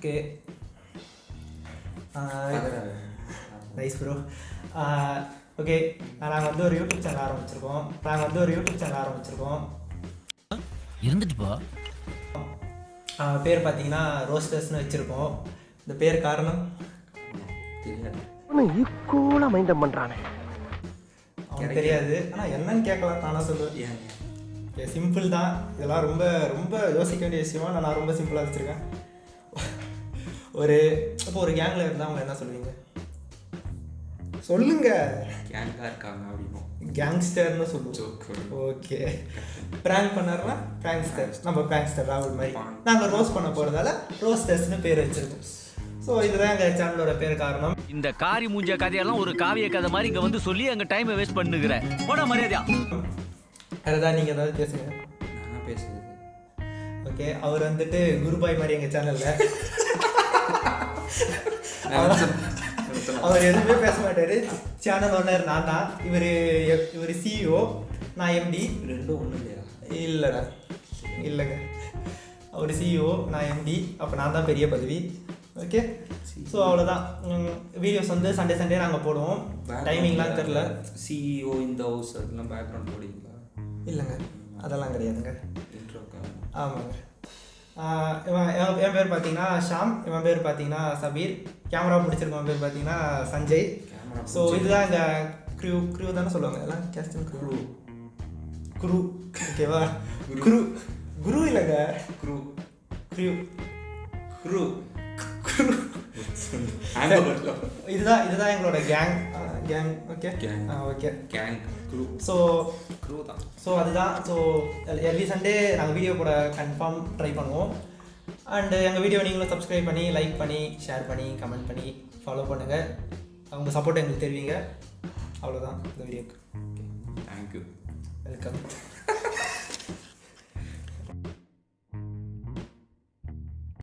Okay nice bro okay நாங்கள் வந்து ஒரு யூடியூப் சேனல் ஆரம்பிச்சிருக்கோம் நாங்கள் வந்து ஒரு யூடியூப் சேனல் ஆரம்பிச்சிருக்கோம் இருந்துட்டு போ ஆஹ் பேர் பார்த்தீங்கன்னா ரோஸ்டர்ஸ்னு வச்சுருக்கோம் இந்த பேர் காரணம் தெரியாது ஈக்குவலா மைண்டம் பண்றானே அவனுக்கு தெரியாது ஆனால் என்னன்னு கேட்கலாம் நானா சொல்லுவேன் ஏன் ஓகே சிம்பிள் தான் இதெல்லாம் ரொம்ப ரொம்ப யோசிக்க வேண்டிய விஷயமா நான் ரொம்ப சிம்பிளாக வச்சுருக்கேன் ஒரு இப்போ ஒரு கேங்கில் இருந்தால் அவங்க என்ன சொல்லுவீங்க சொல்லுங்க கேங்காக இருக்காங்க அப்படின்னும் கேங்ஸ்டர்னு சொல்லுவோம் ஜோக் ஓகே ப்ராங்க் பண்ணாருன்னா ப்ராங்க்ஸ்டர் நம்ம ப்ராங்க்ஸ்டர் ராகுல் மாதிரி Prank. நாங்கள் ரோஸ் பண்ண போகிறதால ரோஸ்டர்ஸ்னு பேர் வச்சிருக்கோம் ஸோ இதுதான் எங்கள் சேனலோட பேர் காரணம் இந்த காரி மூஞ்ச கதையெல்லாம் ஒரு காவிய கதை மாதிரி இங்க வந்து சொல்லி அங்க டைமை வேஸ்ட் பண்ணுகிற போட மரியாதையா வேறு ஏதாவது நீங்கள் ஏதாவது பேசுங்க நான் பேசுறது ஓகே அவர் வந்துட்டு குருபாய் மாதிரி எங்கள் சேனலில் நான் சொன்ன- சொன்ன- அவர் எதுவுமே பேச மாட்டாரு சேனல் ஓனர் நான் தான் இவர் இவர் சிஇஓ நான் எம்டி ரெண்டும் ஒன்றும் இல்லையா இல்லைடா இல்லைங்க அவர் சிஇஓ நான் எம்டி அப்போ நான் தான் பெரிய பதவி ஓகே ஸோ அவ்வளோதான் வீடியோஸ் வந்து சண்டே சண்டே நாங்கள் போடுவோம் டைமிங்லாம் தெரில சிஇஓ இந்த ஹவுஸ் அதெல்லாம் பேக்ரவுண்ட் போடுவீங்களா இல்லைங்க அதெல்லாம் கிடையாதுங்க இன்ட்ரோக்கா ஆமாங்க ஆஹ் இவன் என் என் பேர் பார்த்தீங்கன்னா ஷாம் இவன் பேர் பார்த்தீங்கன்னா சபீர் கேமரா பிடிச்சிருக்கவன் பேர் பார்த்தீங்கன்னா சஞ்சய் கேமரா ஸோ இதுதான் இந்த க்ரூ க்ரூ தானே சொல்லுவாங்க எல்லாம் கேஸ்டன் க்ரூ குரு ஓகேவா குரு குரு இல்லைங்க குரூ க்ரூ குரூ குரு இதுதான் இதுதான் எங்களோட gang gang okay Gang. Okay gang crew so crew தான் ஸோ அதுதான் ஸோ எவ்ரி சண்டே நாங்கள் வீடியோ போட கன்ஃபார்ம் ட்ரை பண்ணுவோம் அண்டு எங்கள் வீடியோ நீங்களும் சப்ஸ்கிரைப் பண்ணி லைக் பண்ணி ஷேர் பண்ணி கமெண்ட் பண்ணி ஃபாலோ பண்ணுங்கள் உங்கள் சப்போர்ட் எங்களுக்கு தெரிவிங்க அவ்வளோதான் இந்த வீடியோக்கு தேங்க்யூ வெல்கம்